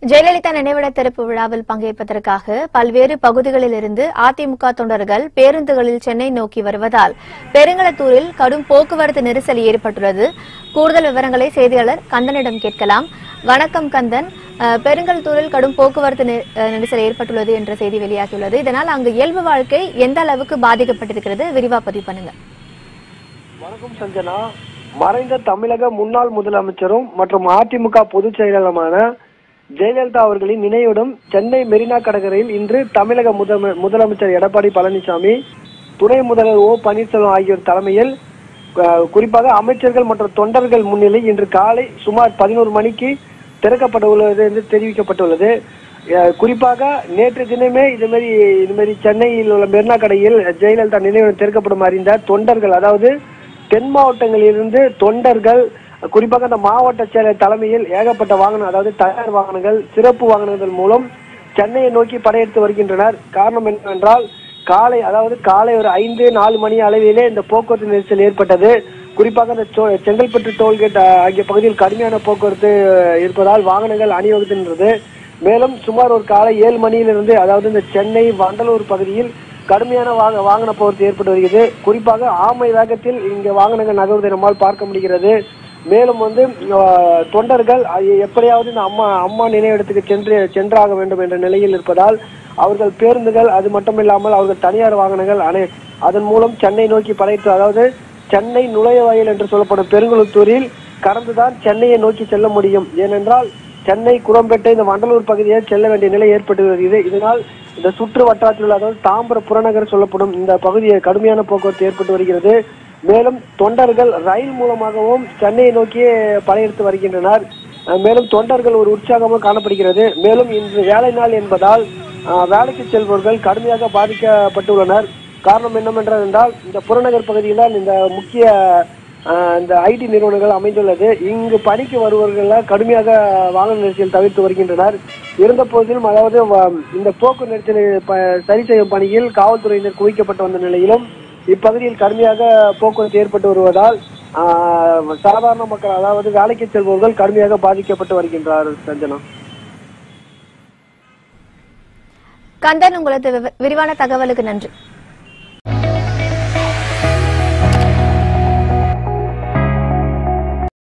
ஜெயலலிதா நினைவிட திறப்பு விழாவில் பங்கேற்பதற்காக பல்வேறு பகுதிகளில் இருந்து அதிமுக தொண்டர்கள் பேருந்துகளில் சென்னை நோக்கி வருவதால் பெருங்களத்தூரில் கடும் போக்குவரத்து நெரிசல் ஏற்பட்டுள்ளது கூடுதல் விவரங்களை செய்தியாளர் கந்தனிடம் கேட்கலாம் வணக்கம் கந்தன் அஹ், பெருங்கல்தூரில் கடும் போக்குவரத்து நெ- அஹ், நெரிசல் ஏற்பட்டுள்ளது என்ற செய்தி வெளியாகியுள்ளது இதனால் அங்கு இயல்பு வாழ்க்கை எந்த அளவுக்கு பாதிக்கப்பட்டிருக்கிறது விரிவா பதிவு பண்ணுங்க வணக்கம் சஞ்சனா மறைந்த தமிழக முன்னாள் முதலமைச்சரும் மற்றும் அதிமுக பொதுச் செயலாளருமான ஜெயலலிதா அவர்களின் நினைவிடம் சென்னை மெரினா கடற்கரையில் இன்று தமிழக முதல- முதலமைச்சர் எடப்பாடி பழனிசாமி துணை முதல்வர் ஓ பன்னீர்செல்வம் ஆகியோர் தலைமையில் அஹ், குறிப்பாக அமைச்சர்கள் மற்றும் தொண்டர்கள் முன்னிலை இன்று காலை சுமார் பதினோரு மணிக்கு திறக்கப்பட்டுள்ளது என்று தெரிவிக்கப்பட்டுள்ளது அஹ், குறிப்பாக நேற்று தினமே இது மாதிரி இது மாதிரி சென்னையில் உள்ள மெரினா கடையில் ஜெயலலிதா நினைவிடம் திறக்கப்படும் அறிந்த தொண்டர்கள் அதாவது தென் மாவட்டங்களிலிருந்து தொண்டர்கள் குறிப்பாக அந்த மாவட்ட செயலர் தலைமையில் ஏகப்பட்ட வாகனம் அதாவது தயார் வாகனங்கள் சிறப்பு வாகனங்கள் மூலம் சென்னையை நோக்கி படையெடுத்து வருகின்றனர் காரணம் என்னவென்றால் காலை அதாவது காலை ஒரு ஐந்து நாலு மணி அளவிலே இந்த போக்குவரத்து நெரிசல் ஏற்பட்டது குறிப்பாக இந்த சோ- செங்கல்பட்டு டோல்கேட் அஹ், ஆகிய பகுதியில் கடுமையான போக்குவரத்து அஹ், இருப்பதால் வாகனங்கள் அணிவகுக்கின்றது மேலும் சுமார் ஒரு காலை ஏழு மணியிலிருந்து அதாவது இந்த சென்னை வண்டலூர் பகுதியில் கடுமையான வாக வாகன போக்குவரத்து ஏற்பட்டு வருகிறது குறிப்பாக ஆமை வேகத்தில் இங்கே வாகனங்கள் நகர்வதை நம்மால் பார்க்க முடிகிறது மேலும் வந்து அஹ், தொண்டர்கள் அ- எப்படியாவது இந்த அம்மா அம்மா நினைவிடத்துக்கு சென்று சென்றாக வேண்டும் என்ற நிலையில் இருப்பதால் அவர்கள் பேருந்துகள் அது மட்டுமில்லாமல் அவர்கள் தனியார் வாகனங்கள் அனை அதன் மூலம் சென்னை நோக்கி படைத்து அதாவது சென்னை நுழைவாயில் என்று சொல்லப்படும் பெருங்குளத்தூரில் கடந்துதான் சென்னையை நோக்கி செல்ல முடியும் ஏனென்றால் சென்னை குரம்பேட்டை இந்த வண்டலூர் பகுதியை செல்ல வேண்டிய நிலை ஏற்பட்டு வருகிறது இதனால் இந்த சுற்று வட்டாரத்தில் உள்ள அதாவது தாம்பர புறநகர் சொல்லப்படும் இந்த பகுதியை கடுமையான போக்குவரத்து ஏற்பட்டு வருகிறது மேலும் தொண்டர்கள் ரயில் மூலமாகவும் சென்னையை நோக்கியே படையெடுத்து வருகின்றனர் அஹ் மேலும் தொண்டர்கள் ஒரு உற்சாகமாக காணப்படுகிறது மேலும் இன்று வேலை நாள் என்பதால் அஹ், வேலைக்கு செல்பவர்கள் கடுமையாக பாதிக்கப்பட்டுள்ளனர் காரணம் என்னவென்றால் என்றால் இந்த புறநகர் பகுதியில் இந்த முக்கிய அஹ், இந்த ஐடி நிறுவனங்கள் அமைந்துள்ளது இங்கு பணிக்கு வருபவர்கள் கடுமையாக வாகன நெரிசல் தவிர்த்து வருகின்றனர் இருந்த போதிலும் அதாவது வ- இந்த போக்கு நெரிசலை ப- சரி செய்யும் பணியில் காவல்துறையினர் குவிக்கப்பட்டு வந்த நிலையிலும் இப்பகுதியில் கடுமையாக போக்குவரத்து ஏற்பட்டு வருவதால் ஆஹ், சாதாரண மக்கள் அதாவது வேலைக்கு செல்பவர்கள் கடுமையாக பாதிக்கப்பட்டு வருகின்றார் சஞ்சனா கந்தன் உங்களது விவ- விரிவான தகவலுக்கு நன்றி